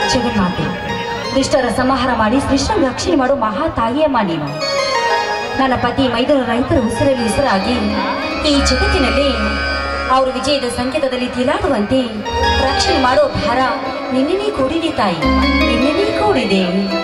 ಜಗನ್ಮಾತೆ ದುಷ್ಟರ ಸಂಹಾರ ಮಾಡಿ ಸೃಷ್ಟ ರಕ್ಷಣೆ ಮಾಡೋ ಮಹಾ ತಾಯಿಯಮ್ಮ ನೀನು ನನ್ನ ಪತಿ ಮೈದೂರು ರೈತರ ಉಸಿರಲ್ಲಿ ಉಸಿರಾಗಿ ಈ ಜಗತ್ತಿನಲ್ಲಿ ಅವರು ವಿಜಯದ ಸಂಕೇತದಲ್ಲಿ ತಿಲಾಡುವಂತೆ ರಕ್ಷಣೆ ಮಾಡೋ ಭಾರ ನಿನ್ನೆನೇ ಕೂಡಿದೆ ತಾಯಿ ನಿನ್ನೆನೇ ಕೂಡಿದೆ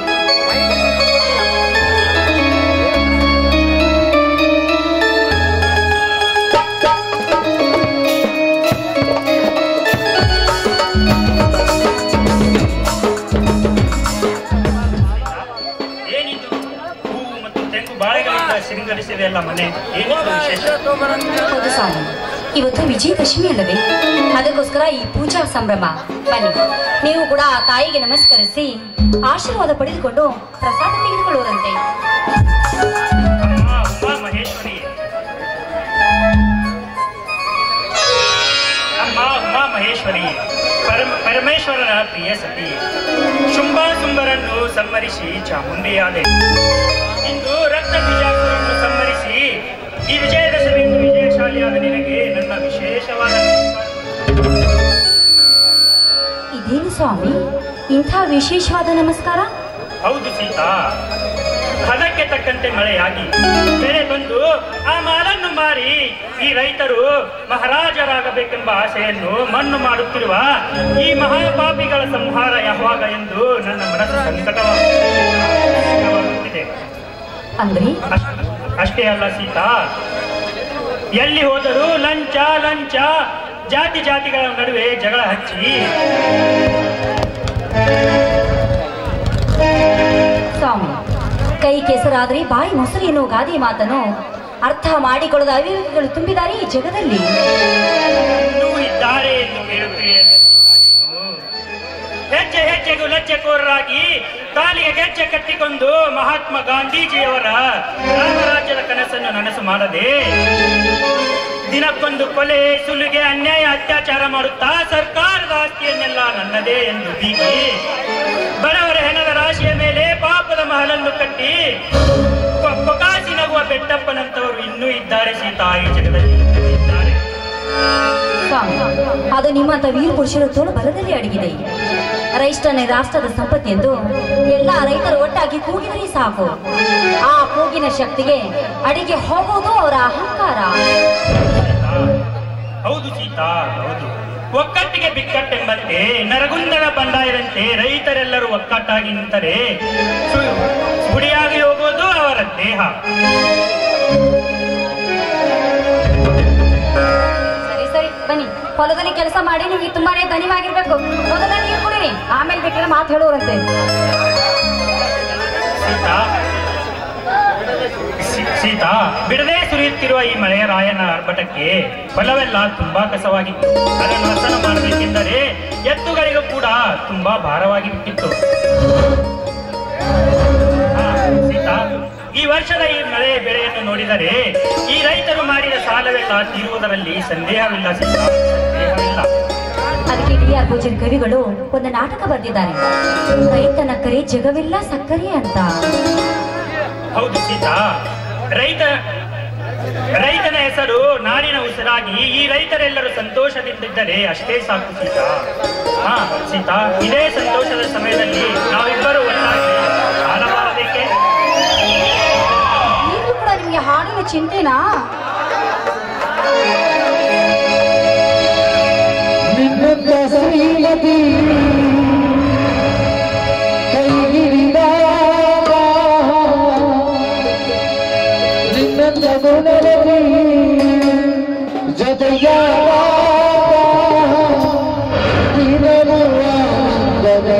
ಏನಿದು ಹೂವು ಮತ್ತು ತೆಂಗು ಬಾಳೆಗಳಿಂದ ಶೃಂಗರಿಸಿದೆ ಅಲ್ಲ ಮನೆ ಏನಿದು ವಿಶೇಷ ಹೌದು ಸ್ವಾಮಿ ಇವತ್ತು ವಿಜಯದಶಮಿ ಅಲ್ಲವೇ ಅದಕ್ಕೋಸ್ಕರ ಈ ಪೂಜಾ ಸಂಭ್ರಮ ಬನ್ನಿ ನೀವು ಕೂಡ ಆ ತಾಯಿಗೆ ನಮಸ್ಕರಿಸಿ ಆಶೀರ್ವಾದ ಪಡೆದುಕೊಂಡು ಪ್ರಸಾದ ತೆಗೆದುಕೊಳ್ಳುವರಂತೆ ಅಮ್ಮ ಉಮಾ ಮಹೇಶ್ವರಿ ಅಮ್ಮ ಉಮಾ ಮಹೇಶ್ವರಿ ಪರಮ ಪರಮೇಶ್ವರನ ಪ್ರಿಯ ಸತಿ ಶುಂಭ ಸುಂಬರನ್ನು ಸಂಹರಿಸಿ ಚಾಮುಂಡಿಯಾದೆ ಇಂದು ರಕ್ತ ಬೀಜಾಸುರನ್ನು ಸಂಹರಿಸಿ ಈ ವಿಜಯದಶಮಿಯನ್ನು ವಿಜಯಶಾಲಿಯಾದ ನಿನಗೆ ನನ್ನ ವಿಶೇಷವಾದ ಇದೇನು ಸ್ವಾಮಿ ಇಂಥ ವಿಶೇಷವಾದ ನಮಸ್ಕಾರ ಹೌದು ಸೀತಾ ಹದಕ್ಕೆ ತಕ್ಕಂತೆ ಮಳೆಯಾಗಿ ಬೆಳೆ ಬಂದು ಆ ಮಾಲನ್ನು ಮಾರಿ ಈ ರೈತರು ಮಹಾರಾಜರಾಗಬೇಕೆಂಬ ಆಸೆಯನ್ನು ಮಣ್ಣು ಮಾಡುತ್ತಿರುವ ಈ ಮಹಾಪಾಪಿಗಳ ಸಂಹಾರ ಯಾವಾಗ ಎಂದು ನನ್ನ ಮನಸ್ಸು ಸಂಕಟವಾಗುತ್ತಿದೆ ಅಂದ್ರೆ ಅಷ್ಟ್- ಅಷ್ಟೇ ಅಲ್ಲ ಸೀತಾ ಎಲ್ಲಿ ಹೋದರೂ ಲಂಚ ಲಂಚ ಜಾತಿ ಜಾತಿಗಳ ನಡುವೆ ಜಗಳ ಹಚ್ಚಿ ಸ್ವಾಮಿ ಕೈ ಕೆಸರಾದ್ರೆ ಬಾಯಿ ಮೊಸರು ಎನ್ನುವ ಗಾದೆ ಮಾತನ್ನು ಅರ್ಥ ಮಾಡಿಕೊಳ್ಳದ ಅವಿವೇಕಗಳು ತುಂಬಿದ್ದಾರೆ ಈ ಜಗದಲ್ಲಿ ಇನ್ನೂ ಇದ್ದಾರೆ ಎಂದು ಹೇಳುತ್ತೀಯ ಹೆಜ್ಜೆ ಹೆಜ್ಜೆಗೂ ಲಜ್ಜೆಕೋರರಾಗಿ ಕಾಲಿಗೆ ಗೆಜ್ಜೆ ಕಟ್ಟಿಕೊಂಡು ಮಹಾತ್ಮ ಗಾಂಧೀಜಿಯವರ ರಾಮರಾಜ್ಯದ ಕನಸನ್ನು ನನಸು ಮಾಡದೆ ದಿನಕ್ಕೊಂದು ಕೊಲೆ ಸುಲಿಗೆ ಅನ್ಯಾಯ ಅತ್ಯಾಚಾರ ಮಾಡುತ್ತಾ ಸರ್ಕಾರದ ಆಸ್ತಿಯನ್ನೆಲ್ಲ ನನ್ನದೇ ಎಂದು ಬೀಗಿ ಬಡವರ ಹೆಣದ ರಾಶಿಯ ಮೇಲೆ ಪಾಪದ ಮಹಲನ್ನು ಕಟ್ಟಿ ಕೊ- ಕೊಕಾಸಿ ನಗುವ ಬೆಟ್ಟಪ್ಪನಂತವರು ಇನ್ನೂ ಇದ್ದಾರೆ ಸೀತಾ ಈ ಜಗದಲ್ಲಿ ಇನ್ನೂ ಇದ್ದಾರೆ ಸ್ವಾಮಿ ಅದು ನಿಮ್ಮಂತ ವೀರ ಪುರುಷರ ತೋಳು ಬಲದಲ್ಲಿ ಅಡಗಿದೆ ರೈಷ್ಟನೇ ರಾಷ್ಟ್ರದ ಸಂಪತ್ತಿ ಎಂದು ಎಲ್ಲ ರೈತರು ಒಟ್ಟಾಗಿ ಕೂಗಿದರೆ ಸಾಕು ಆ ಕೂಗಿನ ಶಕ್ತಿಗೆ ಅಡಿಗೆ ಹೋಗೋದು ಅವರ ಅಹಂಕಾರ ಹೌದು ಸೀತಾ ಹೌದು ಒಕ್ಕಟ್ಟಿಗೆ ಬಿಕ್ಕಟ್ಟೆಂಬಂತೆ ನರಗುಂದನ ಬಂಡಾಯದಂತೆ ರೈತರೆಲ್ಲರೂ ಒಕ್ಕಟ್ಟಾಗಿ ನಿಂತರೆ ಸು- ಸುಡಿಯಾಗಿ ಹೋಗೋದು ಅವರ ದೇಹ ಸರಿ ಸರಿ ಬನ್ನಿ ಹೊಲದಲ್ಲಿ ಕೆಲಸ ಮಾಡಿ ನಿಮಗೆ ತುಂಬಾನೇ ದನಿವಾಗಿರ್ಬೇಕು ಮೊದಲ ನೀರು ಕುಡಿರಿ ಆಮೇಲೆ ಬೇಕಿದ್ರೆ ಮಾತು ಹೇಳೋರಂತೆ ಸೀತಾ ಸೀ- ಸೀತಾ ಬಿಡದೆ ಸುರಿಯುತ್ತಿರುವ ಈ ಮಳೆಯ ರಾಯನ ಆರ್ಭಟಕ್ಕೆ ಹೊಲವೆಲ್ಲ ತುಂಬಾ ಕಸವಾಗಿತ್ತು ಅದನ್ನು ಹಸನ ಮಾಡಬೇಕೆಂದರೆ ಎತ್ತುಗಳಿಗೂ ಕೂಡ ತುಂಬಾ ಭಾರವಾಗಿ ಬಿಟ್ಟಿತ್ತು ಹಾ, ಸೀತಾ ಈ ವರ್ಷದ ಈ ಮಳೆ ಬೆಳೆಯನ್ನು ನೋಡಿದರೆ ಈ ರೈತರು ಮಾಡಿದ ಸಾಲವೆಲ್ಲ ತೀರುವುದರಲ್ಲಿ ಸಂದೇಹವಿಲ್ಲ ಸೀತಾ ಸಂದೇಹವಿಲ್ಲ ಅದಕ್ಕೆ ಡಿ ಆರ್ ಭೋಜನ್ ಕವಿಗಳು ಒಂದು ನಾಟಕ ಬರೆದಿದ್ದಾರೆ ರೈತನ ಕರೆ ಜಗವೆಲ್ಲ ಸಕ್ಕರೆ ಅಂತ ಹೌದು ಸೀತಾ ರೈತ ರೈತನ ಹೆಸರು ನಾಡಿನ ಉಸಿರಾಗಿ ಈ ರೈತರೆಲ್ಲರೂ ಸಂತೋಷದಿಂದಿದ್ದರೆ ಅಷ್ಟೇ ಸಾಕು ಸೀತಾ ಹಾ ಸೀತಾ ಇದೇ ಸಂತೋಷದ ಸಮಯದಲ್ಲಿ ನಾವಿಬ್ಬರು ಒಟ್ಟಾಗಿ ಆಡಬಾರದೇಕೆ ಈಗಲೂ ಕೂಡ ನಿಮಗೆ ಹಾಡಿನ ಚಿಂತೆನಾ ನಿನ್ನಂತ ಶ್ರೀಮತಿ ಕೈಗಿರಿದಾಗ ನಿನ್ನಂತ ಗುಣವತಿ ಜೊತೆಯಾಗ ದಿನವೂ ಆಗದೆ.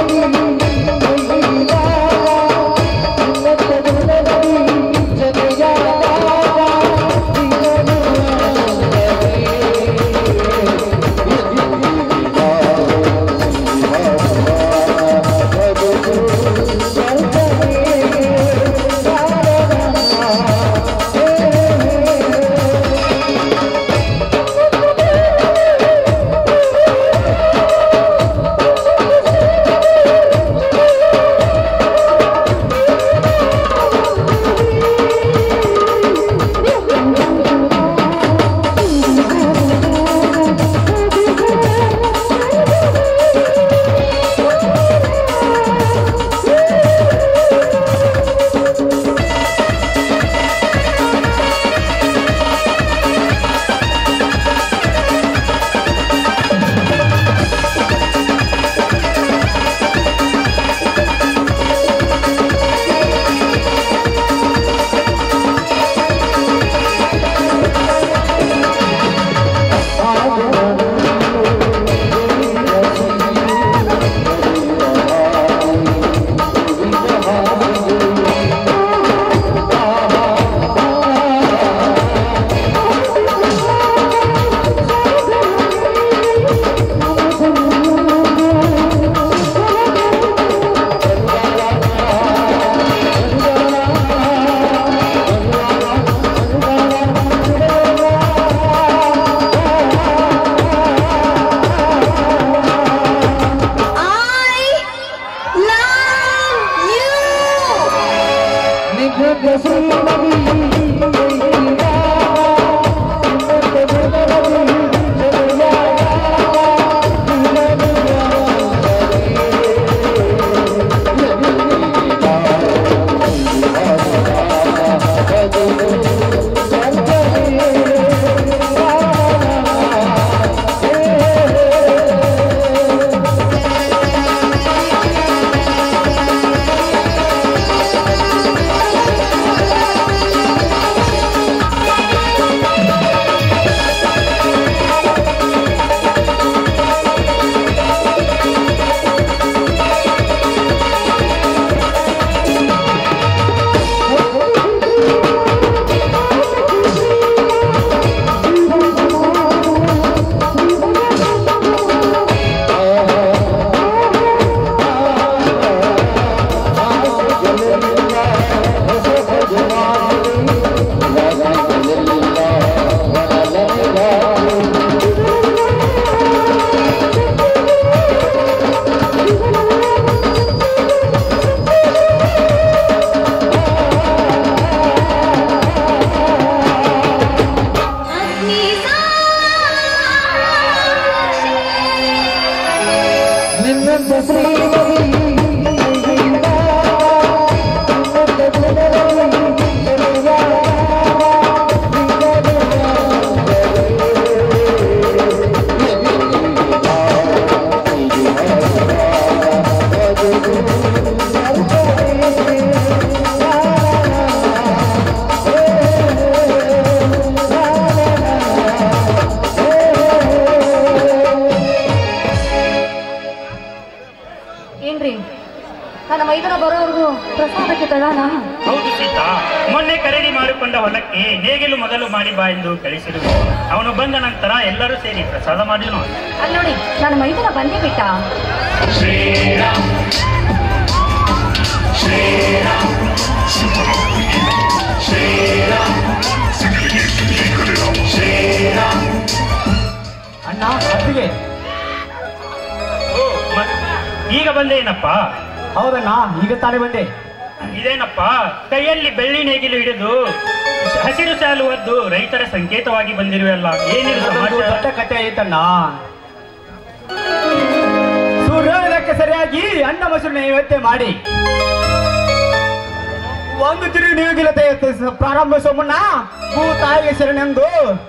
ನಿನ್ನಂತ ಶ್ರೀಮತಿ ಕೈಗಿರಿದಾಗ ನಿನ್ನಂತ ಗುಣವತಿ ಜೊತೆಯಾಗ ಶ್ರೀಮತಿ ನಿನ್ನಂತ ಶ್ರೀಮತಿ ಏನ್ರಿ ನನ್ನ ಮೈದನ ಬರೋವರೆಗೂ ಪ್ರಸಾದಕ್ಕೆ ತಗೋಣ ಹೌದು ಸೀತಾ ಮೊನ್ನೆ ಖರೀದಿ ಮಾಡಿಕೊಂಡ ಹೊಲಕ್ಕೆ ನೇಗಿಲು ಮೊದಲು ಮಾಡಿ ಬಾ ಎಂದು ಕಳಿಸಿರುವೆ ಅವನು ಬಂದ ನಂತರ ಎಲ್ಲರೂ ಸೇರಿ ಪ್ರಸಾದ ಮಾಡಿದನು ಅಲ್ಲಿ ನೋಡಿ ನನ್ನ ಮೈದನ ಬಂದೇ ಬಿಟ್ಟ ಅಣ್ಣ ಅತ್ತಿಗೆ ಓ ಮ- ಈಗ ಬಂದೇನಪ್ಪ ಹೌದಣ್ಣ ಈಗ ತಾನೇ ಬಂದೆ ಇದೇನಪ್ಪ ಕೈಯಲ್ಲಿ ಬೆಳ್ಳಿ ನೇಗಿಲು ಹಿಡಿದು ಹಸಿರು ಸಾಲು ಒದ್ದು ರೈತರ ಸಂಕೇತವಾಗಿ ಬಂದಿರುವಲ್ಲ ಏನಿದು ಇದೊಂದು ಸಮಾಚಾರ ದೊಡ್ಡ ಕಥೆ ಐತಣ್ಣ ಸೂರ್ಯೋದಯಕ್ಕೆ ಸರಿಯಾಗಿ ಅನ್ನ ಮೊಸರು ನೈವೇದ್ಯ ಮಾಡಿ ಒಂದು ತಿರುಗಿ ನೀಗಿಲತೆ ಪ್ರಾರಂಭಿಸುವ ಮುನ್ನ ಭೂ ತಾಯಿಗೆ ಶರಣೆಂದು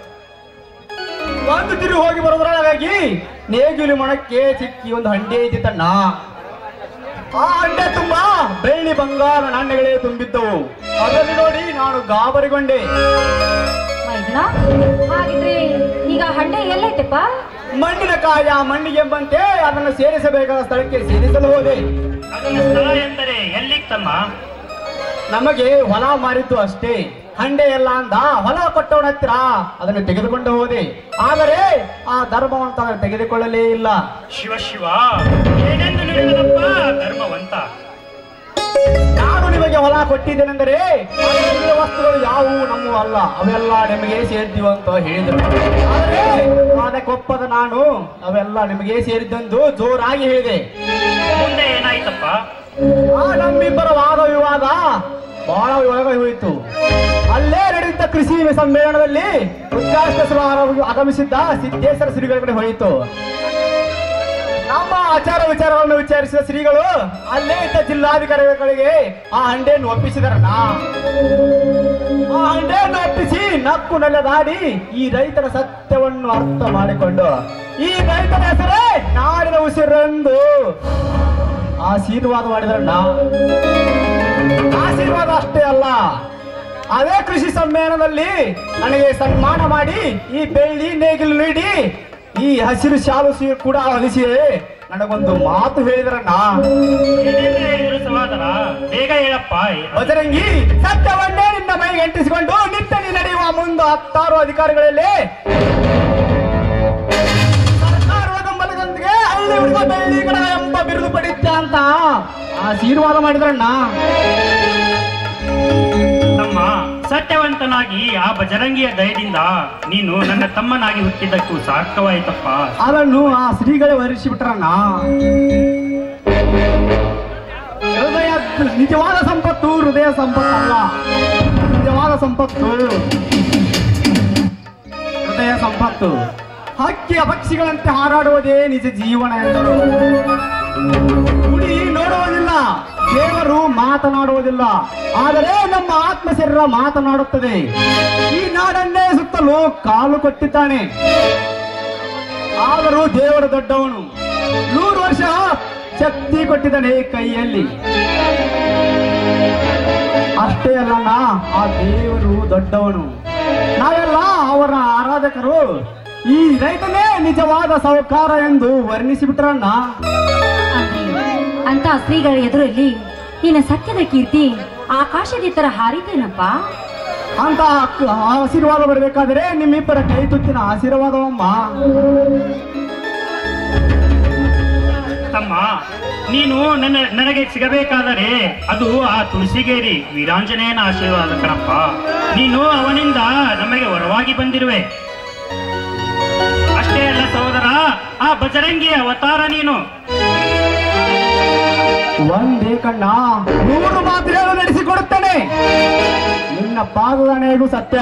ಒಂದು ತಿರುಗಿ ಹೋಗಿ ಬರೋದ್ರೊಳಗಾಗಿ ನೇಗಿಲು ಮೊಣಕ್ಕೆ ಸಿಕ್ಕಿ ಒಂದು ಹಂಡೆ ಐತಿತ್ತಣ್ಣ ಆ ಹಂಡೆ ತುಂಬಾ ಬೆಳ್ಳಿ ಬಂಗಾರ ನಾಣ್ಯಗಳೇ ತುಂಬಿದ್ದವು ಅದನ್ನು ನೋಡಿ ನಾನು ಗಾಬರಿಗೊಂಡೆ ಮೈದನ ಹಾಗಿದ್ರೆ ಈಗ ಹಂಡೆ ಎಲ್ಲೈತಪ್ಪ ಮಣ್ಣಿನ ಕಾಯ ಮಣ್ಣಿಗೆ ಎಂಬಂತೆ ಅದನ್ನು ಸೇರಿಸಬೇಕಾದ ಸ್ಥಳಕ್ಕೆ ಸೇರಿಸಲು ಹೋದೆ ಅದನ್ನ ಸ್ಥಳ ಎಂದರೆ ಎಲ್ಲಿಗೆ ತಮ್ಮ ನಮಗೆ ಹೊಲ ಮಾರಿದ್ದು ಅಷ್ಟೇ ಹಂಡೆ ಎಲ್ಲ ಅಂದ ಹೊಲ ಕೊಟ್ಟವನ ಹತ್ರ ಅದನ್ನು ತೆಗೆದುಕೊಂಡು ಹೋದೆ ಆದರೆ ಆ ಧರ್ಮವಂತ ಅದನ್ನು ತೆಗೆದುಕೊಳ್ಳಲೇ ಇಲ್ಲ ಶಿವ ಶಿವ ಏನೆಂದು ನುಡಿದನಪ್ಪ ಧರ್ಮವಂತ ನಾನು ನಿಮಗೆ ಹೊಲ ಕೊಟ್ಟಿದ್ದೇನೆಂದರೆ ಅದರಲ್ಲಿರುವ ವಸ್ತುಗಳು ಯಾವುವು ನಮ್ಮವು ಅಲ್ಲ ಅವೆಲ್ಲ ನಿಮಗೆ ಸೇರ್ತೀವ ಅಂತ ಹೇಳಿದರು ಆದರೆ ಅದಕ್ಕೊಪ್ಪದ ನಾನು ಅವೆಲ್ಲ ನಿಮಗೆ ಸೇರಿದ್ದೆಂದು ಜೋರಾಗಿ ಹೇಳಿದೆ ಮುಂದೆ ಏನಾಯ್ತಪ್ಪ ಆ ನಮ್ಮಿಬ್ಬರ ವಾದ ವಿವಾದ ಬಹಳ ವಿವಾದ ಹೋಯಿತು ಅಲ್ಲೇ ನಡೆಯುತ್ತ ಕೃಷಿ ಸಮ್ಮೇಳನದಲ್ಲಿ ಉದ್ಘಾಟಕರು ಆಗಮಿಸಿದ್ದ ಸಿದ್ದೇಶ್ವರ ಶ್ರೀಗಳ ಕಡೆ ಹೋಯಿತು ನಮ್ಮ ಆಚಾರ ವಿಚಾರಗಳನ್ನು ವಿಚಾರಿಸಿದ ಶ್ರೀಗಳು ಅಲ್ಲೇ ಇದ್ದ ಜಿಲ್ಲಾಧಿಕಾರಿಗಳಿಗೆ ಆ ಹಂಡೆಯನ್ನು ಒಪ್ಪಿಸಿದರಣ್ಣ ಆ ಹಂಡೆಯನ್ನು ಒಪ್ಪಿಸಿ ನಕ್ಕು ನೆಲದಾಡಿ ಈ ರೈತರ ಸತ್ಯವನ್ನು ಅರ್ಥ ಮಾಡಿಕೊಂಡು ಈ ರೈತರ ಹೆಸರೇ ನಾಡಿನ ಉಸಿರೆಂದು ಆಶೀರ್ವಾದ ಮಾಡಿದ್ರಣ್ಣ ಆಶೀರ್ವಾದ ಅಷ್ಟೇ ಅಲ್ಲ ಅದೇ ಕೃಷಿ ಸಮ್ಮೇಳನದಲ್ಲಿ ನನಗೆ ಸನ್ಮಾನ ಮಾಡಿ ಈ ಬೆಳ್ಳಿ ನೇಗಿಲು ನೀಡಿ ಈ ಹಸಿರು ಶಾಲು ಸಿ- ಕೂಡ ಹೊಲಿಸಿ ನನಗೊಂದು ಮಾತು ಹೇಳಿದ್ರಣ್ಣ ಏನೆಂದು ಹೇಳಿದ್ರು ಸಮಾಧಾನ ಬೇಗ ಹೇಳಪ್ಪ ಬಜರಂಗಿ ಸತ್ಯವನ್ನೇ ನಿನ್ನ ಮೈಗೆ ಅಂಟಿಸಿಕೊಂಡು ನಿತ್ಯ ನೀ ನಡೆಯುವ ಮುಂದೆ ಹತ್ತಾರು ಅಧಿಕಾರಿಗಳಲ್ಲಿ ಸರ್ಕಾರದ ಬೆಂಬಲದೊಂದಿಗೆ ಹಳ್ಳಿ ಹುಡುಗ ಬೆಳ್ಳಿ ಕಡ ಎಂಬ ಬಿರುದು ಪಡಿತ್ಯ ಅಂತ ಆಶೀರ್ವಾದ ಮಾಡಿದ್ರಣ್ಣ ತಮ್ಮ ಸತ್ಯವಂತನಾಗಿ ಆ ಬಜರಂಗಿಯ ದಯದಿಂದ ನೀನು ನನ್ನ ತಮ್ಮನಾಗಿ ಹುಟ್ಟಿದ್ದಕ್ಕೂ ಸಾರ್ಥಕವಾಯಿತಪ್ಪ ಅದನ್ನು ಆ ಶ್ರೀಗಳೇ ವರಿಸಿ ಬಿಟ್ರಣ್ಣ ಹೃದಯ ನಿಜವಾದ ಸಂಪತ್ತು ಹೃದಯ ಸಂಪತ್ತು ಅಲ್ಲ ಸಂಪತ್ತು ಹೃದಯ ಸಂಪತ್ತು ಹಕ್ಕಿಯ ಪಕ್ಷಿಗಳಂತೆ ಹಾರಾಡುವುದೇ ನಿಜ ಜೀವನ ಎಂದರು ಗುಡಿ ನೋಡುವುದಿಲ್ಲ ದೇವರು ಮಾತನಾಡುವುದಿಲ್ಲ ಆದರೆ ನಮ್ಮ ಆತ್ಮ ಶರೀರ ಮಾತನಾಡುತ್ತದೆ ಈ ನಾಡನ್ನೇ ಸುತ್ತಲೂ ಕಾಲು ಕೊಟ್ಟಿದ್ದಾನೆ ಆದರೂ ದೇವರು ದೊಡ್ಡವನು ನೂರು ವರ್ಷ ಶಕ್ತಿ ಕೊಟ್ಟಿದ್ದಾನೆ ಕೈಯಲ್ಲಿ ಅಷ್ಟೇ ಅಲ್ಲಣ್ಣ ಆ ದೇವರು ದೊಡ್ಡವನು ನಾವೆಲ್ಲ ಅವರ ಆರಾಧಕರು ಈ ರೈತನೇ ನಿಜವಾದ ಸಾಹುಕಾರ ಎಂದು ವರ್ಣಿಸಿಬಿಟ್ರಣ್ಣ ಅಂದ್ರೆ ಅಂತ ಶ್ರೀಗಳ ಎದುರಲ್ಲಿ ನಿನ್ನ ಸತ್ಯದ ಕೀರ್ತಿ ಆಕಾಶದೆತ್ತರ ಹಾರಿತೇನಪ್ಪ ಅಂತ ಅಕ್- ಆಶೀರ್ವಾದ ಬರಬೇಕಾದ್ರೆ ನಿಮ್ಮಿಬ್ಬರ ಕೈ ತುತ್ತಿನ ಆಶೀರ್ವಾದವಮ್ಮ ತಮ್ಮ ನೀನು ನನ್ನ ನನಗೆ ಸಿಗಬೇಕಾದರೆ ಅದು ಆ ತುಳಸಿಗೇರಿ ವೀರಾಂಜನೇಯನ ಆಶೀರ್ವಾದ ಕಣಪ್ಪ ನೀನು ಅವನಿಂದ ನಮಗೆ ವರವಾಗಿ ಬಂದಿರುವೆ ಅಷ್ಟೇ ಅಲ್ಲ ಸಹೋದರ ಆ ಬಜರಂಗಿ ಅವತಾರ ನೀನು ಒಂದೇ ಕಣ್ಣ ನೂರು ಮಾತ್ರೆಯನ್ನು ನಡೆಸಿಕೊಡುತ್ತೇನೆ ನಿನ್ನ ಪಾದದಾನೆಗೂ ಸತ್ಯ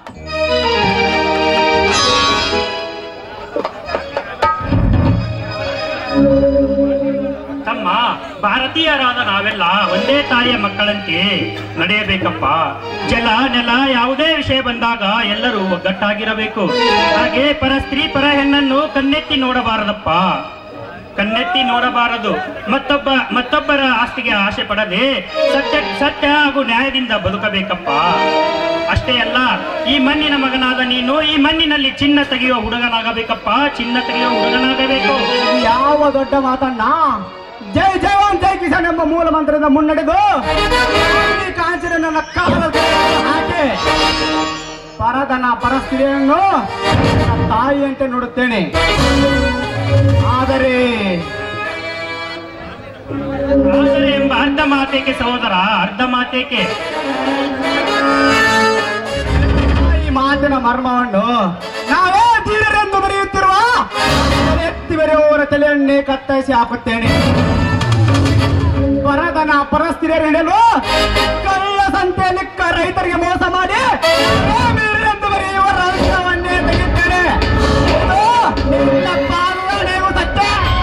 ತಮ್ಮ ಭಾರತೀಯರಾದ ನಾವೆಲ್ಲ ಒಂದೇ ತಾಯಿಯ ಮಕ್ಕಳಂತೆ ನಡೆಯಬೇಕಪ್ಪ ಜಲ ನೆಲ ಯಾವುದೇ ವಿಷಯ ಬಂದಾಗ ಎಲ್ಲರೂ ಒಗ್ಗಟ್ಟಾಗಿರಬೇಕು ಹಾಗೆ ಪರ ಸ್ತ್ರೀ ಪರ ಹೆಣ್ಣನ್ನು ಕಣ್ಣೆತ್ತಿ ನೋಡಬಾರದಪ್ಪ ಕಣ್ಣೆತ್ತಿ ನೋಡಬಾರದು ಮತ್ತೊಬ್ಬ ಮತ್ತೊಬ್ಬರ ಆಸ್ತಿಗೆ ಆಸೆ ಪಡದೆ ಸತ್ಯ ಸತ್ಯ ಹಾಗೂ ನ್ಯಾಯದಿಂದ ಬದುಕಬೇಕಪ್ಪ ಅಷ್ಟೇ ಅಲ್ಲ ಈ ಮಣ್ಣಿನ ಮಗನಾದ ನೀನು ಈ ಮಣ್ಣಿನಲ್ಲಿ ಚಿನ್ನ ತೆಗೆಯುವ ಹುಡುಗನಾಗಬೇಕಪ್ಪ ಚಿನ್ನ ತೆಗೆಯುವ ಹುಡುಗನಾಗಬೇಕು ಇದು ಯಾವ ದೊಡ್ಡ ಮಾತನ್ನ ಜೈ ಜವಾನ್ ಜೈ ಕಿಸಾನ್ ಎಂಬ ಮೂಲ ಮಂತ್ರದಿಂದ ಮುನ್ನಡೆದು ಈ ಕಾಂಚನ ನನ್ನ ಕಾಲದಲ್ಲಿ ಹಾಕಿ ಪರದನ ಪರಸ್ತ್ರೀಯನ್ನು ನನ್ನ ತಾಯಿಯಂತೆ ನೋಡುತ್ತೇನೆ ಆದರೆ ಆದರೆ ಎಂಬ ಅರ್ಧ ಮಾತೇಕೆ ಸಹೋದರ ಅರ್ಧ ಮಾತೇಕೆ ಈ ಮಾತಿನ ಮರ್ಮವನ್ನು ನಾವೇ ಧೀರರೆಂದು ಬರೆಯುತ್ತಿರುವ ಎತ್ತಿ ಬರೆಯುವವರ ತಲೆಯನ್ನೇ ಕತ್ತರಿಸಿ ಹಾಕುತ್ತೇನೆ ಪರದನ ಪರಸ್ತ್ರೀಯರು ಹಿಡಿಯಲು ಕಳ್ಳ ಸಂತೆಯಲ್ಲಿ ಕ- ರೈತರಿಗೆ ಮೋಸ ಮಾಡಿ ಎಂದು ಬರೆಯುವ ರಹಸ್ಯವನ್ನೇ ತೆಗೆಯುತ್ತೇನೆ ಇದು ನಿನ್ನ ಪಾಲನೆಯು ಸತ್ಯ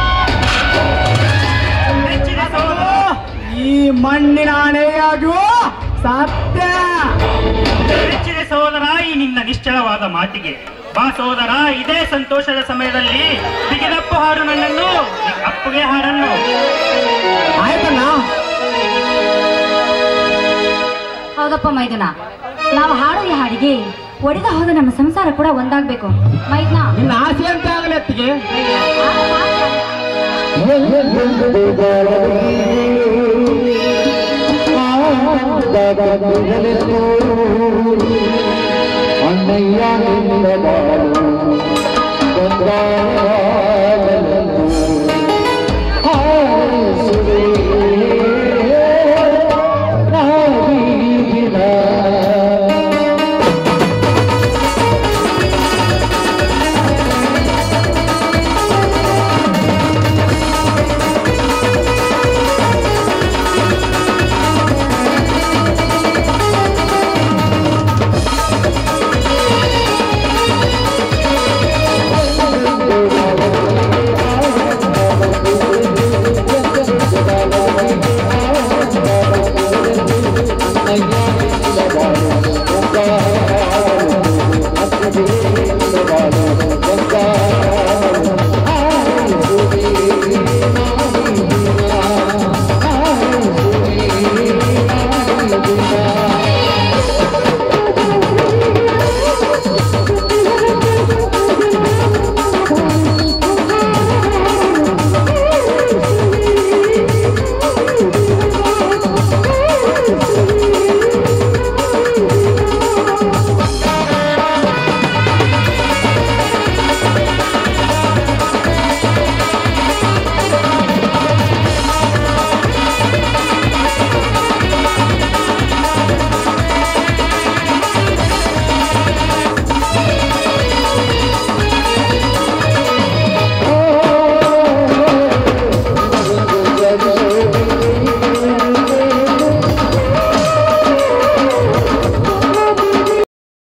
ಮೆಚ್ಚಿದ ಸಹೋದರ ಈ ಮಣ್ಣಿನ ಆಣೆಯಾಗುವ ಸತ್ಯ ಮೆಚ್ಚಿದ ಸಹೋದರ ಈ ನಿನ್ನ ನಿಶ್ಚಳವಾದ ಮಾತಿಗೆ ಬಾ ಸಹೋದರ ಇದೇ ಸಂತೋಷದ ಸಮಯದಲ್ಲಿ ಬಿಗಿದಪ್ಪು ಹಾಡು ನನ್ನನ್ನು ಅಪ್ಪುಗೆ ಹಾಡನ್ನು ಆಯ್ತಣ್ಣ ಹೌದಪ್ಪ ಮೈದುನ ನಾವು ಹಾಡೋ ಈ ಹಾಡಿಗೆ ಒಡೆದ ಹೋದ ನಮ್ಮ ಸಂಸಾರ ಕೂಡ ಒಂದಾಗ್ಬೇಕು ಮೈದ್ನ ನಿನ್ನ ಆಸೆ ಅಂತ ಆಗಲಿ ಅತ್ತಿಗೆ ಆ